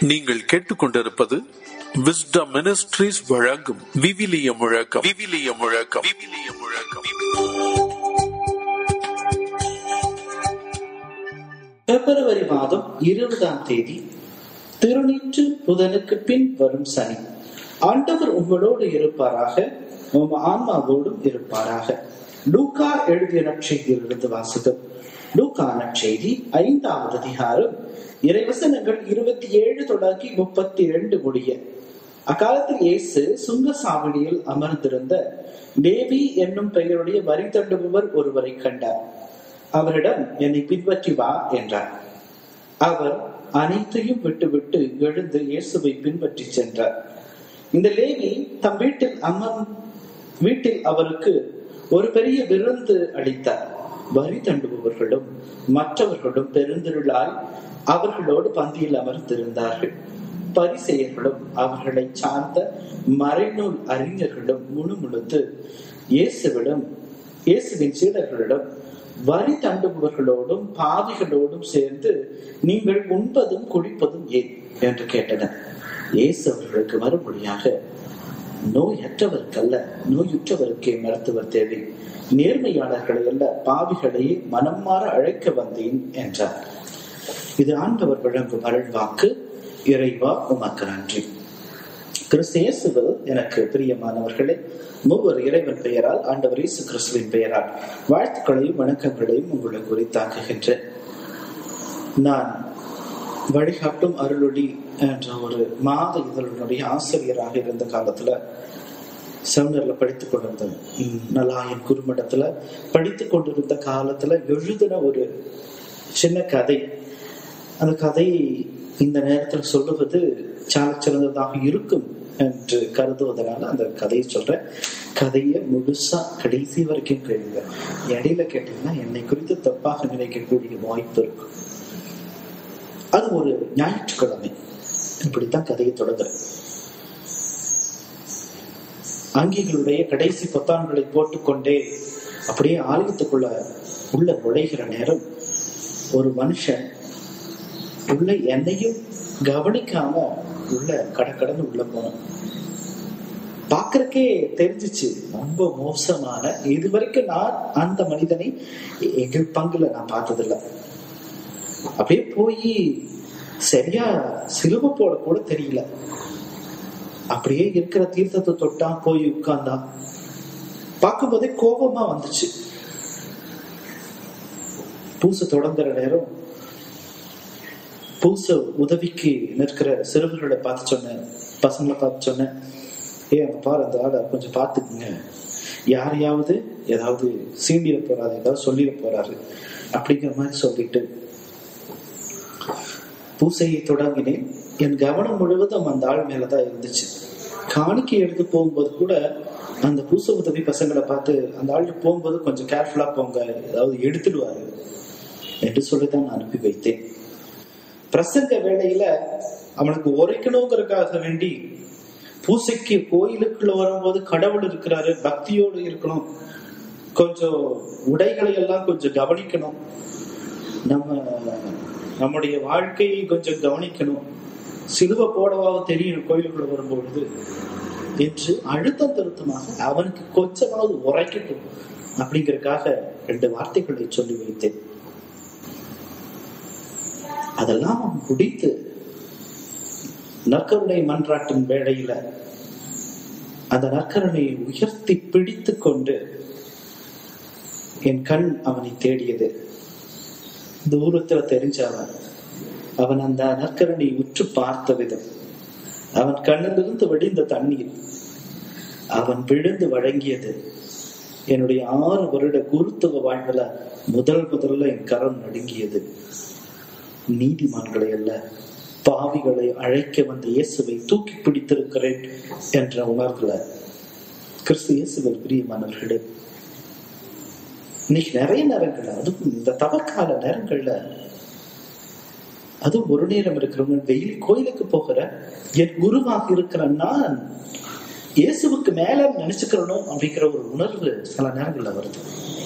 நீங்கள் கேட்டுக்கொண்டிருப்பது wisdom ministries வழங்கும் விவிலிய முழக்கம் விவிலிய முழக்கம் விவிலிய முழக்கம் பிப்ரவரி மாதம் இருபதாம் தேதி திருநீற்று புதனுக்கு பின் வரும் சனி ஆண்டவர் உங்களோடு இருப்பாராக உம் ஆன்மாவோடும் இருப்பாராக லூக்கா எழுதிய நற்செய்தியிலிருந்து வாசிக்கும் லூக்கா நற்செய்தி ஐந்தாவது அதிகாரம் இறைவசனங்கள் இருபத்தி ஏழு தொடங்கி முப்பத்தி இரண்டு முடிய அக்காலத்தில் இயேசு சுங்க சாவடியில் அமர்ந்திருந்த லேவி என்னும் பெயருடைய வரி தண்டுபவர் ஒருவரை கண்டார் அவரிடம் என்னை பின்பற்றி வா என்றார் அவர் அனைத்தையும் விட்டுவிட்டு எழுந்து இயேசுவை பின்பற்றி சென்றார் இந்த லேவி தம் வீட்டில் அமர் வீட்டில் அவருக்கு ஒரு பெரிய விருந்து அளித்தார் வரி தண்டுபவர்களும் மற்றவர்களும் பெருந்திருளாய் அவர்களோடு பந்தியில் அமர்ந்திருந்தார்கள் பரிசெயர்களும் அவர்களை சார்ந்த மறைநூல் அறிஞர்களும் முணுமுணுத்து இயேசுவிடம் இயேசுவின் சீடர்களிடம் வரி தண்டுபவர்களோடும் பாவிகளோடும் சேர்ந்து நீங்கள் உண்பதும் குடிப்பதும் ஏன் என்று கேட்டனர் இயேசு அவர்களுக்கு மறுமொழியாக நோயற்றவருக்கல்ல நோயுற்றவருக்கே மருத்துவர் தேவை நேர்மையாளர்களை அல்ல பாவிகளையே மனம் மாற அழைக்க வந்தேன் என்றார் இது ஆண்டவர் வழங்கும் அருள்வாக்கு இறைவா உமக்கு நன்றி கிறிஸ்து இயேசுவில் எனக்கு பிரியமானவர்களே மூவர் இறைவன் பெயரால் ஆண்டவர் இயேசு கிறிஸ்துவின் பெயரால் வாழ்த்துக்களையும் வணக்கங்களையும் உங்களுக்கு உரித்தாக்குகின்றேன் நான் வழிகாட்டும் அருளொளி என்ற ஒரு மாத இதழினுடைய ஆசிரியராக இருந்த காலத்துல செமினர்ல படித்துக் கொண்டிருந்தேன் நலாயன் குறுமடத்துல படித்துக் கொண்டிருந்த காலத்துல எழுதின ஒரு சின்ன கதை அந்த கதை இந்த நேரத்தில் சொல்லுவது சால சிறந்ததாக இருக்கும் என்று கருதுவதனால அந்த கதையை சொல்றேன் கதையை முழுசா கடைசி வரைக்கும் கேளுங்க இடையில கேட்டீங்கன்னா என்னை குறித்து தப்பாக நினைக்கக்கூடிய வாய்ப்பு இருக்கும் அது ஒரு ஞாயிற்றுக்கிழமை இப்படித்தான் கதையை தொடங்குறேன் அங்கிகளுடைய கடைசி பொத்தான்களை போட்டுக்கொண்டே அப்படியே ஆலயத்துக்குள்ள உள்ள நுழைகிற நேரம் ஒரு மனுஷன் உள்ள என்னையும் கவனிக்காம உள்ள கடக்கடன்னு உள்ள போனோம் பாக்குறக்கே தெரிஞ்சிச்சு ரொம்ப மோசமான இது வரைக்கும் நான் அந்த மனிதனை எங்கள் பங்குல நான் பார்த்ததில்லை அப்படியே போய் சரியா சிலுவ போட கூட தெரியல அப்படியே இருக்கிற தீர்த்தத்தை தொட்டான் போய் உட்கார்ந்தான் பார்க்கும்போதே கோபமா வந்துச்சு பூசை தொடங்குற நேரம் பூசை உதவிக்கு நிற்கிற சிறுவர்களை பார்த்து சொன்னேன் பசங்களை பார்த்து சொன்னேன் ஏ அங்க பாரு அந்த ஆளை கொஞ்சம் பார்த்துக்குங்க யாரையாவது ஏதாவது சீண்டிட போறாரு ஏதாவது சொல்லிட போறாரு அப்படிங்கிற மாதிரி சொல்லிட்டு பூசையை தொடங்கினேன் என் கவனம் முழுவதும் அந்த ஆள் மேலதான் இருந்துச்சு காணிக்கை எடுத்து போகும்போது கூட அந்த பூசை உதவி பசங்களை பார்த்து அந்த ஆள் போகும்போது கொஞ்சம் கேர்ஃபுல்லா போங்க ஏதாவது எடுத்துடுவாரு என்று சொல்லிதான் நான் அனுப்பி வைத்தேன் பிரசங்க வேளையில அவனுக்கு உரைக்கணுங்கிறதுக்காக வேண்டி பூசைக்கு கோயிலுக்குள்ள வரும்போது கடவுள் இருக்கிறாரு பக்தியோடு இருக்கணும் கொஞ்சம் உடைகளை எல்லாம் கொஞ்சம் கவனிக்கணும் நம்ம நம்முடைய வாழ்க்கையை கொஞ்சம் கவனிக்கணும் சிலுவை போடவாக தெரியும் கோயிலுக்குள்ள வரும்பொழுது என்று அழுத்தம் திருத்தமாக அவனுக்கு கொஞ்சமாவது உரைக்கட்டும் அப்படிங்கறதுக்காக ரெண்டு வார்த்தைகளை சொல்லி வைத்தேன் அதெல்லாம் அவன் குடித்து நற்கருணை மன்றாட்டின் வேளையில அந்த நற்கருணையை உயர்த்தி பிடித்து கொண்டு என் கண் அவனை தேடியது தூரத்துல தெரிஞ்சவன் அவன் அந்த நற்கரணை உற்று பார்த்த விதம் அவன் கண்ணிலிருந்து வடிந்த தண்ணீர் அவன் விழுந்து வழங்கியது என்னுடைய ஆறு வருட குருத்துவ வாழ்வுல முதல் முதல்ல என் கரம் நடுங்கியது நீதிமான்களை அல்ல பாவிகளை அழைக்க வந்த இயேசுவை தூக்கி பிடித்திருக்கிறேன் என்ற உணர்வுல கிறிஸ்து இயேசுவில் பிரியமானவர்களே இன்னைக்கு நிறைய நேரங்கள்ல அதுவும் இந்த தவக்கால நேரங்கள்ல அதுவும் ஒரு நேரம் இருக்கிறவங்க வெயில் கோயிலுக்கு போகிற என் குருவாக இருக்கிற நான் இயேசுவுக்கு மேல நினைச்சுக்கிறணும் அப்படிங்கிற ஒரு உணர்வு சில நேரங்கள்ல வருது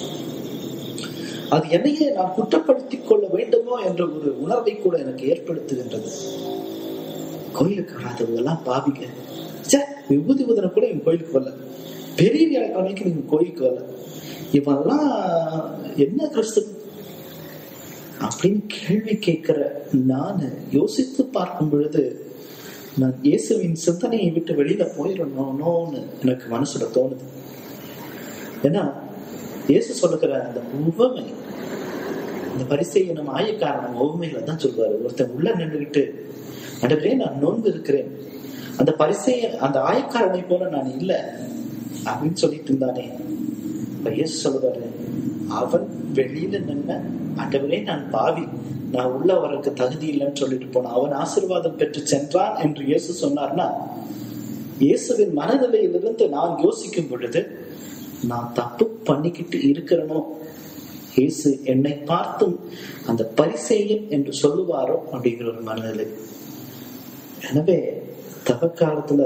அது என்னையே நான் குற்றப்படுத்திக் கொள்ள வேண்டுமோ என்ற ஒரு உணர்வை கூட எனக்கு ஏற்படுத்துகின்றது கோயிலுக்கு வராதவங்க எல்லாம் பாவிங்க ச்சே விபூதி உதன கூட இவன் கோயிலுக்கு வரல பெரிய வியாழக்கிழமைக்கு நீங்க கோயிலுக்கு வரல இவெல்லாம் என்ன கிறிஸ்தவன் அப்படின்னு கேள்வி கேட்கிற நான் யோசித்து பார்க்கும் பொழுது நான் இயேசுவின் சிந்தனையை விட்டு வெளியில போயிடணும்னு எனக்கு மனசுல தோணுது ஏன்னா இயேசு சொல்லுகிற அந்த உவமை இந்த பரிசையை நம்ம ஆயக்காரன் உவமையில தான் சொல்வாரு ஒருத்தன் உள்ள நின்றுகிட்டு அடவே நான் நோன்பு இருக்கிறேன் அந்த பரிசைய அந்த ஆயக்காரனை போல நான் இல்ல அப்படின்னு சொல்லிட்டு இருந்தானே இப்ப இயேசு சொல்லுவாரு அவன் வெளியில நின்ன ஆண்டவரே நான் பாவி நான் உள்ள வரக்கு தகுதி இல்லைன்னு சொல்லிட்டு போனான் அவன் ஆசீர்வாதம் பெற்று சென்றான் என்று இயேசு சொன்னார்னா இயேசுவின் மனநிலையிலிருந்து நான் யோசிக்கும் பொழுது நான் தப்பு பண்ணிக்கிட்டு இருக்கிறனோ இயேசு என்னை பார்த்தும் அந்த பரிசெயன் என்று சொல்லுவாரோ அப்படிங்கிற ஒரு மனநிலை எனவே தவக்காலத்துல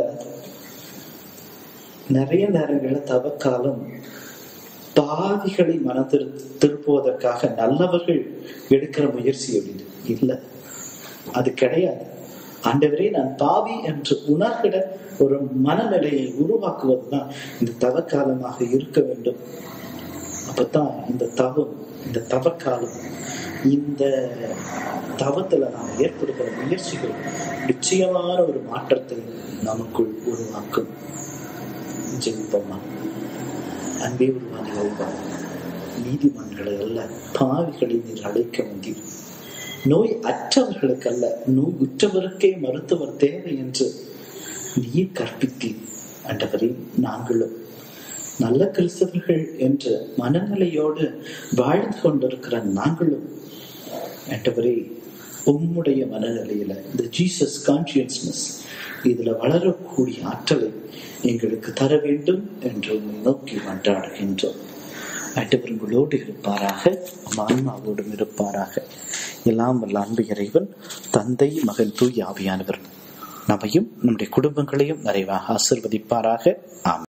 நிறைய நேரங்கள்ல தவக்காலம் பாவிகளை மன திரு திருப்புவதற்காக நல்லவர்கள் எடுக்கிற முயற்சி அப்படின்னு இல்லை அது கிடையாது ஆண்டவரே நான் பாவி என்று உணர்கிற ஒரு மனநிலையை உருவாக்குவதுதான் இந்த தவக்காலமாக இருக்க வேண்டும் அப்பதான் இந்த தவம் இந்த தவக்காலம் இந்த தவத்துல நாம் ஏற்படுகிற முயற்சிகள் நிச்சயமான ஒரு மாற்றத்தை நமக்குள் உருவாக்கும் ஜெயிப்போமா அன்பே உருவான இறைவா நீதிமன்களை அல்ல பாவிகளை நீர் அழைக்க வந்தீர் நோய் அற்றவர்களுக்கு அல்ல நோய் உற்றவருக்கே மருத்துவர் தேவை என்று நீர் கற்பித்தீர் ஆண்டவரே நாங்களும் நல்ல கிறிஸ்தவர்கள் என்ற மனநிலையோடு வாழ்ந்து கொண்டிருக்கிற நாங்களும் ஆண்டவரே உம்முடைய மனநிலையில இந்த ஜீசஸ் கான்சியஸ்னஸ் இதுல வளரக்கூடிய ஆற்றலை எங்களுக்கு தர வேண்டும் என்று உம்மை நோக்கி மன்றாடுகின்றோம் ஆண்டவர் உங்களோடு இருப்பாராக உம் ஆன்மாவோடும் இருப்பாராக எல்லாம் வல்ல அன்பு இறைவன் தந்தை மகன் தூய் ஆவியானவர் நம்மையும் நம்முடைய குடும்பங்களையும் நிறைவாக ஆசிர்வதிப்பாராக ஆம்